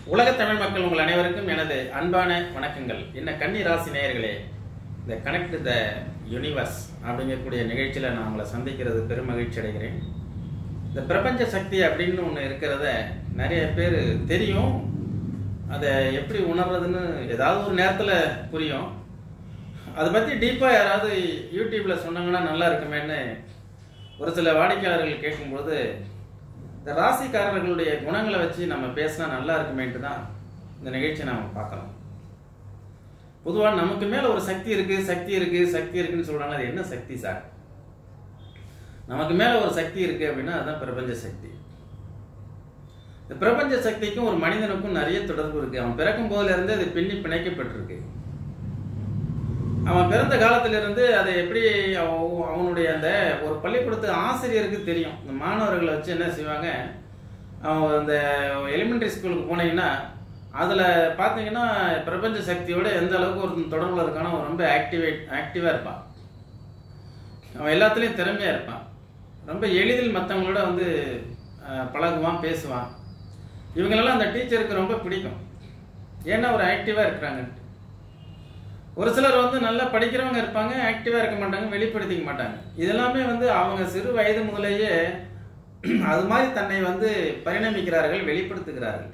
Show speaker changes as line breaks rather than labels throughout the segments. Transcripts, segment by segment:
உலக தமிழ் மக்கள் உங்கள் அனைவருக்கும் எனது அன்பான வணக்கங்கள் என்ன கன்னி ராசி நேயர்களே இந்த கனெக்ட் த யூனிவர்ஸ் அப்படிங்கக்கூடிய நிகழ்ச்சியில் நான் உங்களை சந்திக்கிறது பெரும் மகிழ்ச்சி அடைகிறேன் இந்த பிரபஞ்ச சக்தி அப்படின்னு ஒன்று இருக்கிறத நிறைய பேர் தெரியும் அதை எப்படி உணர்றதுன்னு ஏதாவது ஒரு நேரத்தில் புரியும் அதை பற்றி டீப்பாக யாராவது யூடியூப்பில் சொன்னாங்கன்னா நல்லா இருக்குமேன்னு ஒரு சில வாடிக்கையாளர்கள் கேட்கும்போது இந்த ராசிக்காரர்களுடைய குணங்களை வச்சு நம்ம பேசினா நல்லா இருக்குமேன்ட்டு தான் இந்த நிகழ்ச்சியை நாம் பார்க்குறோம் பொதுவாக நமக்கு மேலே ஒரு சக்தி இருக்குது சக்தி இருக்குது சக்தி இருக்குன்னு சொல்கிறாங்க அது என்ன சக்தி சார் நமக்கு மேலே ஒரு சக்தி இருக்குது அப்படின்னா அதுதான் பிரபஞ்ச சக்தி இந்த பிரபஞ்ச சக்திக்கும் ஒரு மனிதனுக்கும் நிறைய தொடர்பு இருக்குது அவன் பிறக்கும் போதிலிருந்து அது பின்னி பிணைக்கப்பட்டிருக்கு அவன் பிறந்த காலத்திலிருந்து அதை எப்படி அவ- அவனுடைய அந்த ஒரு பள்ளிக்கூடத்து ஆசிரியருக்கு தெரியும் இந்த மாணவர்களை வச்சு என்ன செய்வாங்க அவன் அந்த எலிமெண்டரி ஸ்கூலுக்கு போனீங்கன்னா அதில் பார்த்தீங்கன்னா பிரபஞ்ச சக்தியோட எந்த அளவுக்கு ஒரு தொடர்பில் இருக்கானோ அவன் ரொம்ப ஆக்டிவேட் ஆக்டிவாக இருப்பான் அவன் எல்லாத்துலேயும் திறமையாக இருப்பான் ரொம்ப எளிதில் மற்றவங்களோட வந்து அஹ், பழகுவான் பேசுவான் இவங்களெல்லாம் அந்த டீச்சருக்கு ரொம்ப பிடிக்கும் ஏன்னா ஒரு ஆக்டிவாக இருக்கிறாங்கன்ட்டு ஒரு சிலர் வந்து நல்லா படிக்கிறவங்க இருப்பாங்க ஆக்டிவாக இருக்க மாட்டாங்க வெளிப்படுத்திக்க மாட்டாங்க இதெல்லாமே வந்து அவங்க சிறு வயது முதலேயே அது மாதிரி தன்னை வந்து பரிணமிக்கிறார்கள் வெளிப்படுத்துகிறார்கள்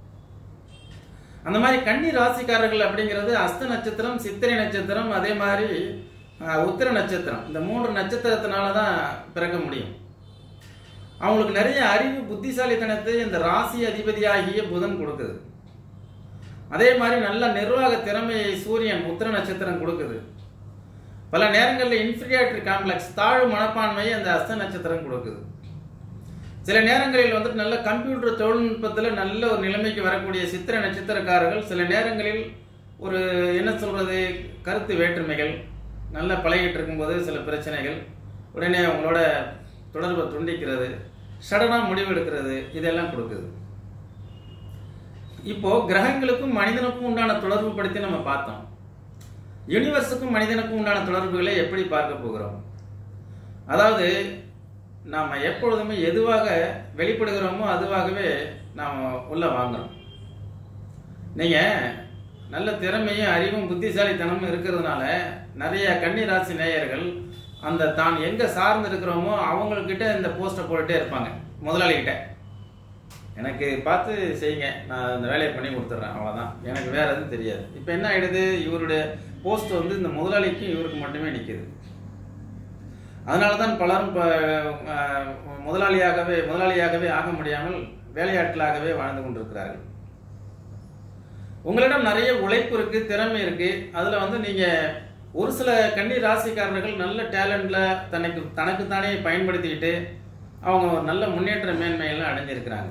அந்த மாதிரி கன்னி ராசிக்காரர்கள் அப்படிங்கிறது அஸ்த நட்சத்திரம் சித்திரை நட்சத்திரம் அதே மாதிரி அஹ், உத்திர நட்சத்திரம் இந்த மூன்று நட்சத்திரத்தினால தான் பிறக்க முடியும் அவங்களுக்கு நிறைய அறிவு புத்திசாலித்தனத்தை இந்த ராசி அதிபதியாகிய புதன் கொடுக்குது அதே மாதிரி நல்ல நிர்வாக திறமையை சூரியன் உத்திர நட்சத்திரம் கொடுக்குது பல நேரங்களில் இன்ஃபீரியாரிட்டி காம்ப்ளெக்ஸ் தாழ்வு மனப்பான்மையை அந்த அஸ்த நட்சத்திரம் கொடுக்குது சில நேரங்களில் வந்துட்டு நல்ல கம்ப்யூட்டர் தொழில்நுட்பத்தில் நல்ல ஒரு நிலைமைக்கு வரக்கூடிய சித்திர நட்சத்திரக்காரர்கள் சில நேரங்களில் ஒரு என்ன சொல்றது கருத்து வேற்றுமைகள் நல்லா பழகிட்டு இருக்கும்போது சில பிரச்சனைகள் உடனே அவங்களோட தொடர்பை துண்டிக்கிறது சடனாக முடிவெடுக்கிறது இதெல்லாம் கொடுக்குது இப்போ கிரகங்களுக்கும் மனிதனுக்கும் உண்டான தொடர்பு படுத்தி நம்ம பார்த்தோம் யூனிவர்ஸுக்கும் மனிதனுக்கும் உண்டான தொடர்புகளை எப்படி பார்க்க போகிறோம் அதாவது நாம் எப்பொழுதுமே எதுவாக வெளிப்படுகிறோமோ அதுவாகவே நாம் உள்ள வாங்குறோம் நீங்கள் நல்ல திறமையும் அறிவும் புத்திசாலித்தனமும் இருக்கிறதுனால நிறைய கன்னி ராசி நேயர்கள் அந்த தான் எங்கே சார்ந்து இருக்கிறோமோ அவங்கக்கிட்ட இந்த போஸ்ட்டை போட்டுட்டே இருப்பாங்க முதலாளிகிட்ட எனக்கு பார்த்து செய்யுங்க நான் இந்த வேலையை பண்ணி கொடுத்துட்றேன் அவ்வளோதான் எனக்கு வேற எதுவும் தெரியாது இப்போ என்ன ஆயிடுது இவருடைய போஸ்ட் வந்து இந்த முதலாளிக்கும் இவருக்கு மட்டுமே நிற்குது அதனால தான் பலரும் இப்போ முதலாளியாகவே முதலாளியாகவே ஆக முடியாமல் வேலையாட்களாகவே வாழ்ந்து கொண்டிருக்கிறார்கள் உங்களிடம் நிறைய உழைப்பு இருக்கு திறமை இருக்கு அதுல வந்து நீங்க ஒரு சில கன்னி ராசிக்காரர்கள் நல்ல டேலண்ட்ல தனக்கு தனக்குத்தானே பயன்படுத்திக்கிட்டு அவங்க ஒரு நல்ல முன்னேற்ற மேன்மையெல்லாம் அடைஞ்சிருக்கிறாங்க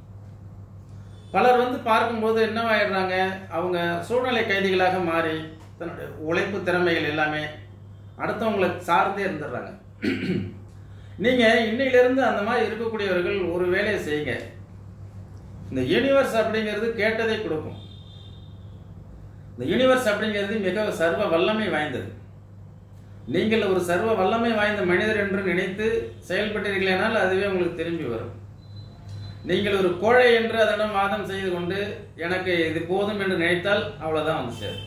பலர் வந்து பார்க்கும்போது என்னவாயிடுறாங்க அவங்க சூழ்நிலை கைதிகளாக மாறி தன்னுடைய உழைப்பு திறமைகள் எல்லாமே அடுத்தவங்களை சார்ந்தே இருந்துடுறாங்க நீங்க இன்னையிலிருந்து அந்த மாதிரி இருக்கக்கூடியவர்கள் ஒரு வேலையை செய்யுங்க இந்த யூனிவர்ஸ் அப்படிங்கிறது கேட்டதை கொடுக்கும் இந்த யூனிவர்ஸ் அப்படிங்கிறது மிக சர்வ வல்லமை வாய்ந்தது நீங்கள் ஒரு சர்வ வல்லமை வாய்ந்த மனிதர் என்று நினைத்து செயல்பட்டீர்களானால் அதுவே உங்களுக்கு திரும்பி வரும் நீங்கள் ஒரு கோழை என்று அதனிடம் வாதம் செய்து கொண்டு எனக்கு இது போதும் என்று நினைத்தால் அவ்வளவுதான் வந்து சேரும்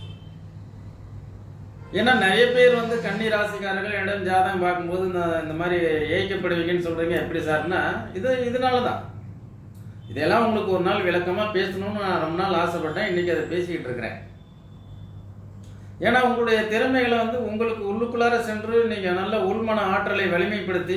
ஏன்னா நிறைய பேர் வந்து கன்னி ராசிக்காரர்கள் இடம் ஜாதகம் பார்க்கும்போது இந்த இந்த மாதிரி ஏய்க்கப்படுவீங்கன்னு சொல்றீங்க எப்படி சார்னா இது இதனால தான் இதெல்லாம் உங்களுக்கு ஒரு நாள் விளக்கமா பேசணும்னு நான் ரொம்ப நாள் ஆசைப்பட்டேன் இன்னைக்கு அதை பேசிக்கிட்டு இருக்கிறேன் ஏன்னா உங்களுடைய திறமைகளை வந்து உங்களுக்கு உள்ளுக்குள்ளார சென்று நீங்க நல்ல உள்மன ஆற்றலை வலிமைப்படுத்தி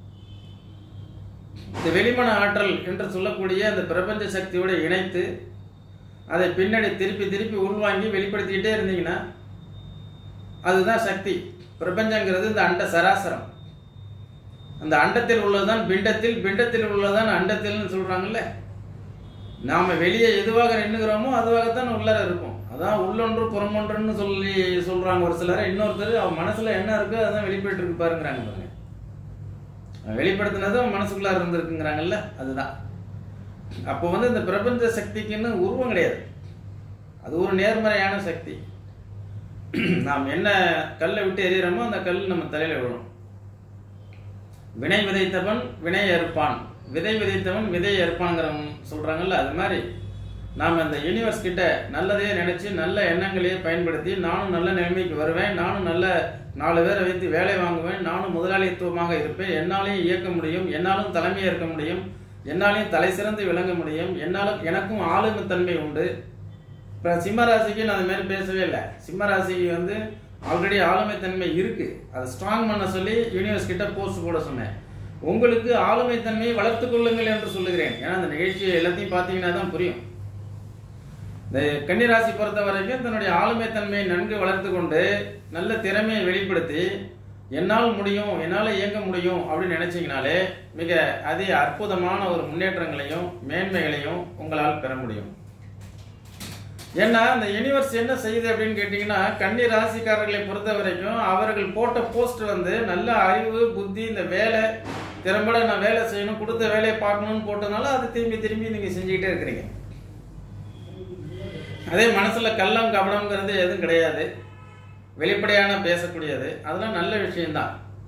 இந்த வெளிமன ஆற்றல் என்று சொல்லக்கூடிய அந்த பிரபஞ்ச சக்தியோட இணைத்து அதை பின்னாடி திருப்பி திருப்பி உள்வாங்கி வெளிப்படுத்திக்கிட்டே இருந்தீங்கன்னா அதுதான் சக்தி பிரபஞ்சங்கிறது இந்த அண்ட சராசரம் அந்த அண்டத்தில் உள்ளதுதான் பிண்டத்தில் பிண்டத்தில் உள்ளதுதான் அண்டத்தில்னு சொல்றாங்கல்ல நாம வெளியே எதுவாக நின்னுகிறோமோ அதுவாகத்தான் உள்ளார இருக்கும் அதான் உள்ளொன்று புறமொன்றுன்னு சொல்லி சொல்றாங்க ஒரு சிலர் இன்னொருத்தர் அவன் மனசுல என்ன இருக்கோ அதான் வெளிப்பட்டு இருக்கு பாருங்கிறாங்க பாருங்க அவன் வெளிப்படுத்தினது அவன் மனசுக்குள்ளார இருந்திருக்குங்கிறாங்கல்ல அதுதான் அப்போ வந்து இந்த பிரபஞ்ச சக்திக்குன்னு உருவம் கிடையாது அது ஒரு நேர்மறையான சக்தி நாம் என்ன கல்லை விட்டு எறிகிறோமோ அந்த கல் நம்ம தலையில விழும் வினை விதைத்தவன் வினை அறுப்பான் விதை விதைத்தவன் விதை அறுப்பான்ங்கிற சொல்றாங்கல்ல அது மாதிரி நாம் அந்த யூனிவர்ஸ் கிட்ட நல்லதே நினைச்சு நல்ல எண்ணங்களையே பயன்படுத்தி நானும் நல்ல நிலைமைக்கு வருவேன் நானும் நல்ல நாலு பேரை வைத்து வேலை வாங்குவேன் நானும் முதலாளித்துவமாக இருப்பேன் என்னாலையும் இயக்க முடியும் என்னாலும் தலைமையாக இருக்க முடியும் என்னாலையும் தலை சிறந்து விளங்க முடியும் என்னாலும் எனக்கும் ஆளுமைத்தன்மை உண்டு இப்போ சிம்மராசிக்கு நான் அது மாதிரி பேசவே இல்லை சிம்மராசிக்கு வந்து ஆல்ரெடி ஆளுமைத்தன்மை இருக்கு அதை ஸ்ட்ராங் பண்ண சொல்லி யூனிவர்ஸ் கிட்ட போஸ்ட் போட சொன்னேன் உங்களுக்கு ஆளுமைத்தன்மையை வளர்த்துக் கொள்ளுங்கள் என்று சொல்லுகிறேன் ஏன்னா அந்த நிகழ்ச்சியை எல்லாத்தையும் பார்த்தீங்கன்னா தான் புரியும் இந்த கன்னிராசி பொறுத்த வரைக்கும் தன்னுடைய ஆளுமைத்தன்மையை நன்கு வளர்த்து கொண்டு நல்ல திறமையை வெளிப்படுத்தி என்னால் முடியும் என்னால் இயங்க முடியும் அப்படின்னு நினைச்சீங்கனாலே மிக அதி அற்புதமான ஒரு முன்னேற்றங்களையும் மேன்மைகளையும் உங்களால் பெற முடியும் ஏன்னா இந்த யூனிவர்ஸ் என்ன செய்யுது அப்படின்னு கேட்டிங்கன்னா கன்னி ராசிக்காரர்களை பொறுத்த வரைக்கும் அவர்கள் போட்ட போஸ்ட் வந்து நல்ல அறிவு புத்தி இந்த வேலை திறம்பட நான் வேலை செய்யணும் கொடுத்த வேலையை பார்க்கணும்னு போட்டதுனால அது திரும்பி திரும்பி நீங்கள் செஞ்சுக்கிட்டே இருக்கிறீங்க அதே மனசுல கள்ளம் கபடம்ங்கிறது எதுவும் கிடையாது வெளிப்படையான பேசக்கூடியது அதெல்லாம் நல்ல விஷயம்தான்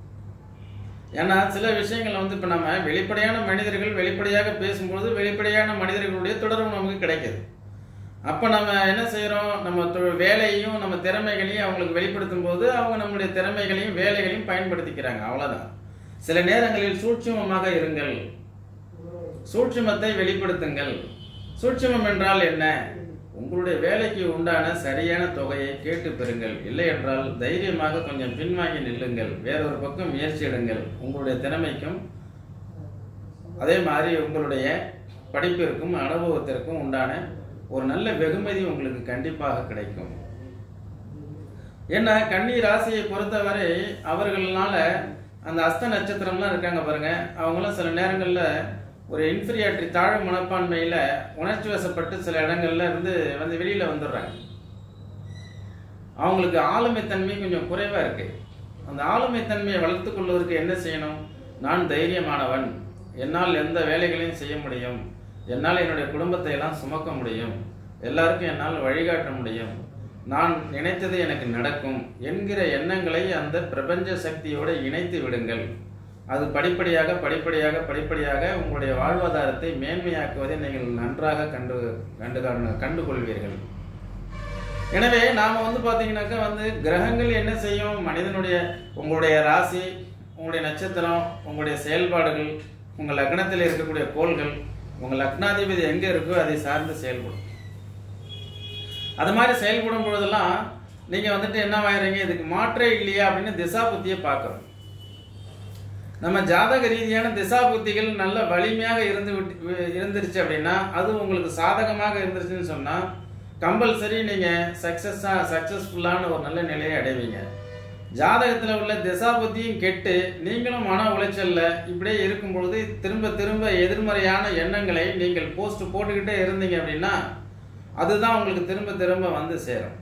ஏன்னா சில விஷயங்கள் வந்து இப்போ நம்ம வெளிப்படையான மனிதர்கள் வெளிப்படையாக பேசும்போது வெளிப்படையான மனிதர்களுடைய தொடர்பு நமக்கு கிடைக்குது அப்போ நம்ம என்ன செய்கிறோம் நம்ம தொ- வேலையையும் நம்ம திறமைகளையும் அவங்களுக்கு வெளிப்படுத்தும் போது அவங்க நம்மளுடைய திறமைகளையும் வேலைகளையும் பயன்படுத்திக்கிறாங்க அவ்வளவுதான் சில நேரங்களில் சூட்சுமமாக இருங்கள் சூட்சுமத்தை வெளிப்படுத்துங்கள் சூட்சுமம் என்றால் என்ன உங்களுடைய வேலைக்கு உண்டான சரியான தொகையை கேட்டு பெறுங்கள் இல்லை என்றால் தைரியமாக கொஞ்சம் பின்வாங்கி நில்லுங்கள் வேறொரு பக்கம் முயற்சி எடுங்கள் உங்களுடைய திறமைக்கும் அதே மாதிரி உங்களுடைய படிப்பிற்கும் அனுபவத்திற்கும் உண்டான ஒரு நல்ல வெகுமதி உங்களுக்கு கண்டிப்பாக கிடைக்கும் ஏன்னா கன்னி ராசியை பொறுத்தவரை அவர்களால அந்த அஸ்த நட்சத்திரம்லாம் இருக்காங்க பாருங்க அவங்களும் சில நேரங்கள்ல ஒரு இன்ஃபீரியாரிட்டி தாழ்வு மனப்பான்மையில உணர்ச்சி வசப்பட்டு சில இடங்கள்ல இருந்து வந்து வெளியில வந்துடுறாங்க அவங்களுக்கு ஆளுமைத்தன்மை கொஞ்சம் குறைவா இருக்கு அந்த ஆளுமைத்தன்மையை வளர்த்துக் கொள்வதற்கு என்ன செய்யணும் நான் தைரியமானவன் என்னால் எந்த வேலைகளையும் செய்ய முடியும் என்னால் என்னுடைய குடும்பத்தை எல்லாம் சுமக்க முடியும் எல்லாருக்கும் என்னால் வழிகாட்ட முடியும் நான் நினைத்தது எனக்கு நடக்கும் என்கிற எண்ணங்களை அந்த பிரபஞ்ச சக்தியோடு இணைத்து விடுங்கள் அது படிப்படியாக படிப்படியாக படிப்படியாக உங்களுடைய வாழ்வாதாரத்தை மேன்மையாக்குவதை நீங்கள் நன்றாக கண்டு கண்டு காண- கண்டுகொள்வீர்கள் எனவே நாம வந்து பாத்தீங்கன்னாக்கா வந்து கிரகங்கள் என்ன செய்யும் மனிதனுடைய உங்களுடைய ராசி உங்களுடைய நட்சத்திரம் உங்களுடைய செயல்பாடுகள் உங்க லக்னத்தில் இருக்கக்கூடிய கோள்கள் உங்க லக்னாதிபதி எங்க இருக்கோ அதை சார்ந்து செயல்படும் அது மாதிரி செயல்படும் பொழுதெல்லாம் நீங்க வந்துட்டு என்ன ஆயிடுறீங்க இதுக்கு மாற்றே இல்லையா அப்படின்னு திசா புத்தியை பார்க்கணும் நம்ம ஜாதக ரீதியான திசா புத்திகள் நல்ல வலிமையாக இருந்து விட்டு- இருந்துருச்சு அப்படின்னா அது உங்களுக்கு சாதகமாக இருந்துருச்சுன்னு சொன்னா கம்பல்சரி நீங்க சக்சஸா சக்சஸ்ஃபுல்லான ஒரு நல்ல நிலையை அடைவீங்க ஜாதகத்துல உள்ள திசா புத்தியும் கெட்டு நீங்களும் மன உளைச்சல்ல இப்படியே இருக்கும் பொழுது திரும்ப திரும்ப எதிர்மறையான எண்ணங்களை நீங்கள் போஸ்ட் போட்டுக்கிட்டே இருந்தீங்க அப்படின்னா அதுதான் உங்களுக்கு திரும்ப திரும்ப வந்து சேரும்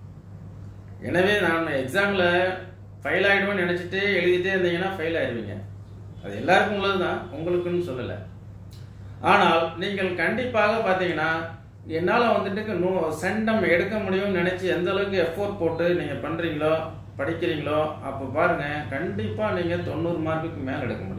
எனவே நான் எக்ஸாம்ல ஃபெயில் ஆயிடுவேன்னு நினைச்சிட்டு எழுதிட்டே இருந்தீங்கன்னா ஃபெயில் ஆயிடுவீங்க அது எல்லாருக்கும் உள்ளதுதான் உங்களுக்குன்னு சொல்லலை ஆனால் நீங்கள் கண்டிப்பாக பார்த்தீங்கன்னா என்னால் வந்துட்டு நோ செண்டம் எடுக்க முடியும்னு நினச்சி எந்த அளவுக்கு எஃபோர்ட் போட்டு நீங்கள் பண்ணுறீங்களோ படிக்கிறீங்களோ அப்போ பாருங்க கண்டிப்பாக நீங்கள் தொண்ணூறு மார்க்குக்கு மேலே எடுக்க முடியும்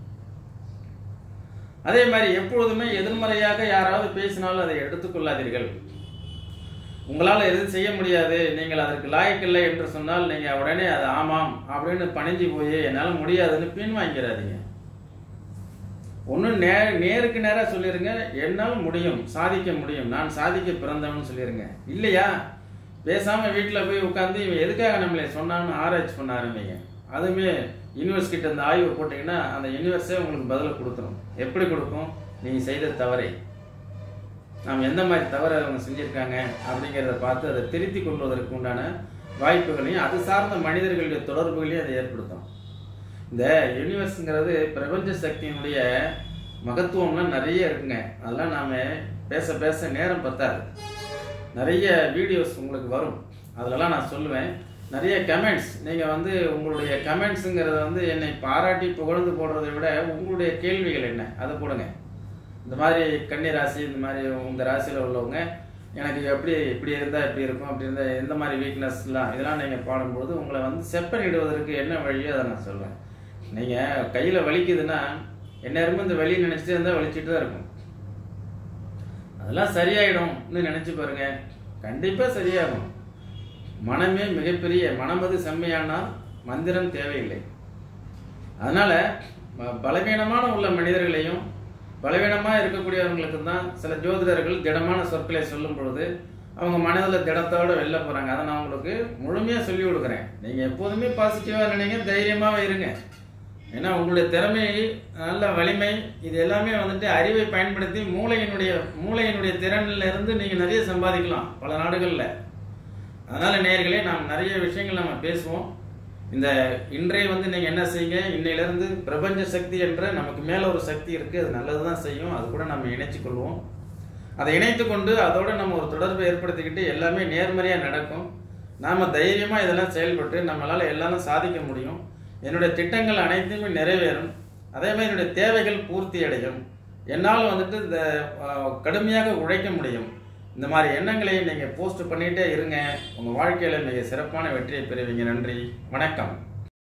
அதே மாதிரி எப்பொழுதுமே எதிர்மறையாக யாராவது பேசினாலும் அதை எடுத்துக்கொள்ளாதீர்கள் உங்களால் எதுவும் செய்ய முடியாது நீங்கள் அதற்கு லாயக்கில்லை என்று சொன்னால் நீங்கள் உடனே அது ஆமாம் அப்படின்னு பணிஞ்சு போய் என்னால் முடியாதுன்னு பின் வாங்கிடாதீங்க ஒன்றும் நே நேருக்கு நேராக சொல்லிடுங்க என்னால் முடியும் சாதிக்க முடியும் நான் சாதிக்க பிறந்தவன் சொல்லிடுங்க இல்லையா பேசாமல் வீட்டில் போய் உட்காந்து இவன் எதுக்காக நம்மளை சொன்னான்னு ஆராய்ச்சி பண்ண ஆரம்பிங்க அதுவுமே யூனிவர்ஸ் கிட்ட அந்த ஆய்வு போட்டிங்கன்னா அந்த யூனிவர்ஸே உங்களுக்கு பதிலை கொடுத்துரும் எப்படி கொடுக்கும் நீங்கள் செய்த தவறை நாம் எந்த மாதிரி தவறு அவங்க செஞ்சுருக்காங்க அப்படிங்கிறத பார்த்து அதை திருத்தி கொள்வதற்கு உண்டான வாய்ப்புகளையும் அது சார்ந்த மனிதர்களுடைய தொடர்புகளையும் அதை ஏற்படுத்தும் இந்த யூனிவர்ஸுங்கிறது பிரபஞ்ச சக்தியினுடைய மகத்துவம்லாம் நிறைய இருக்குங்க அதெல்லாம் நாம் பேச பேச நேரம் பத்தாது நிறைய வீடியோஸ் உங்களுக்கு வரும் அதிலலாம் நான் சொல்லுவேன் நிறைய கமெண்ட்ஸ் நீங்கள் வந்து உங்களுடைய கமெண்ட்ஸுங்கிறத வந்து என்னை பாராட்டி புகழ்ந்து போடுறதை விட உங்களுடைய கேள்விகள் என்ன அதை போடுங்க இந்த மாதிரி கன்னி ராசி இந்த மாதிரி உங்கள் ராசியில் உள்ளவங்க எனக்கு எப்படி இப்படி இருந்தால் இப்படி இருக்கும் அப்படி இருந்தால் எந்த மாதிரி வீக்னஸ்லாம் இதெல்லாம் நீங்கள் பாடும்போது உங்களை வந்து செப்பனிடுவதற்கு என்ன வழியோ அதை நான் சொல்வேன் நீங்கள் கையில் வலிக்குதுன்னா எந்நேரமும் இந்த வலி நினச்சிட்டே இருந்தால் வலிச்சிட்டு தான் இருக்கும் அதெல்லாம் சரியாயிடும்னு நினைச்சு பாருங்க கண்டிப்பா சரியாகும் மனமே மிகப்பெரிய மனமது செம்மையானால் மந்திரம் தேவையில்லை அதனால ப- பலவீனமான உள்ள மனிதர்களையும் பலவீனமா இருக்கக்கூடியவங்களுக்கு தான் சில ஜோதிடர்கள் திடமான சொற்களை சொல்லும் பொழுது அவங்க மனதில் திடத்தோட வெளில போறாங்க அதை நான் உங்களுக்கு முழுமையா சொல்லி கொடுக்குறேன் நீங்க எப்போதுமே பாசிட்டிவா நினைங்க தைரியமாவே இருங்க ஏன்னா உங்களுடைய திறமை நல்ல வலிமை இது எல்லாமே வந்துட்டு அறிவை பயன்படுத்தி மூளையினுடைய மூளையினுடைய திறனில் இருந்து நீங்க நிறைய சம்பாதிக்கலாம் பல நாடுகள்ல அதனால நேயர்களே நாம் நிறைய விஷயங்கள் நம்ம பேசுவோம் இந்த இன்றைய வந்து நீங்க என்ன செய்யுங்க இன்னையிலிருந்து பிரபஞ்ச சக்தி என்ற நமக்கு மேல ஒரு சக்தி இருக்கு அது நல்லதுதான் செய்யும் அது கூட நம்ம இணைச்சு கொள்வோம் அதை இணைத்து கொண்டு அதோட நம்ம ஒரு தொடர்பை ஏற்படுத்திக்கிட்டு எல்லாமே நேர்மறையா நடக்கும் நாம தைரியமா இதெல்லாம் செயல்பட்டு நம்மளால எல்லாரும் சாதிக்க முடியும் என்னுடைய திட்டங்கள் அனைத்துமே நிறைவேறும் அதே மாதிரி என்னுடைய தேவைகள் பூர்த்தி அடையும் என்னால் வந்துட்டு இந்த அஹ், கடுமையாக உழைக்க முடியும் இந்த மாதிரி எண்ணங்களை நீங்கள் போஸ்ட் பண்ணிகிட்டே இருங்க உங்கள் வாழ்க்கையில் மிக சிறப்பான வெற்றியை பெறுவீங்க நன்றி வணக்கம்